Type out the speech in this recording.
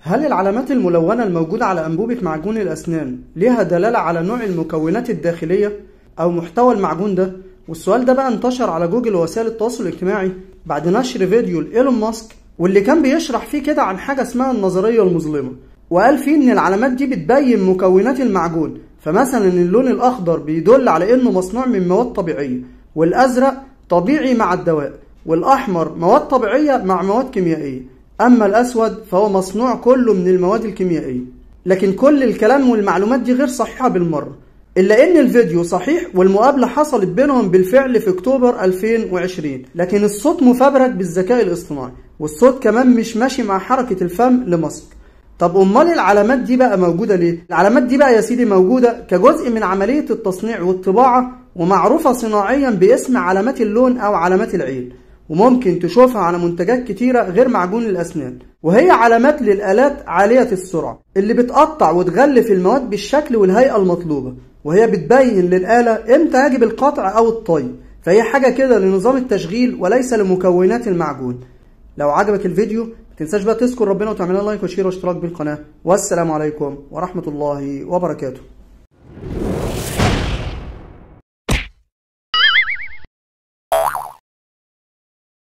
هل العلامات الملونة الموجودة على أنبوبة معجون الأسنان ليها دلالة على نوع المكونات الداخلية أو محتوى المعجون ده؟ والسؤال ده بقى انتشر على جوجل ووسائل التواصل الاجتماعي بعد نشر فيديو لإيلون ماسك واللي كان بيشرح فيه كده عن حاجة اسمها النظرية المظلمة وقال فيه إن العلامات دي بتبين مكونات المعجون فمثلا اللون الأخضر بيدل على إنه مصنوع من مواد طبيعية والأزرق طبيعي مع الدواء والأحمر مواد طبيعية مع مواد كيميائية أما الأسود فهو مصنوع كله من المواد الكيميائية لكن كل الكلام والمعلومات دي غير صحيحة بالمرة إلا إن الفيديو صحيح والمقابلة حصلت بينهم بالفعل في أكتوبر 2020 لكن الصوت مفبرك بالذكاء الاصطناعي والصوت كمان مش ماشي مع حركة الفم لماسك طب امال العلامات دي بقى موجوده ليه العلامات دي بقى يا سيدي موجوده كجزء من عمليه التصنيع والطباعه ومعروفه صناعيا باسم علامات اللون او علامات العين وممكن تشوفها على منتجات كتيرة غير معجون الأسنان وهي علامات للآلات عالية السرعة اللي بتقطع وتغلف المواد بالشكل والهيئة المطلوبة وهي بتبين للآلة امتى يجب القطع أو الطي فهي حاجة كده لنظام التشغيل وليس لمكونات المعجون لو عجبك الفيديو متنساش بقى تذكر ربنا وتعمل لايك وشير واشتراك بالقناة والسلام عليكم ورحمة الله وبركاته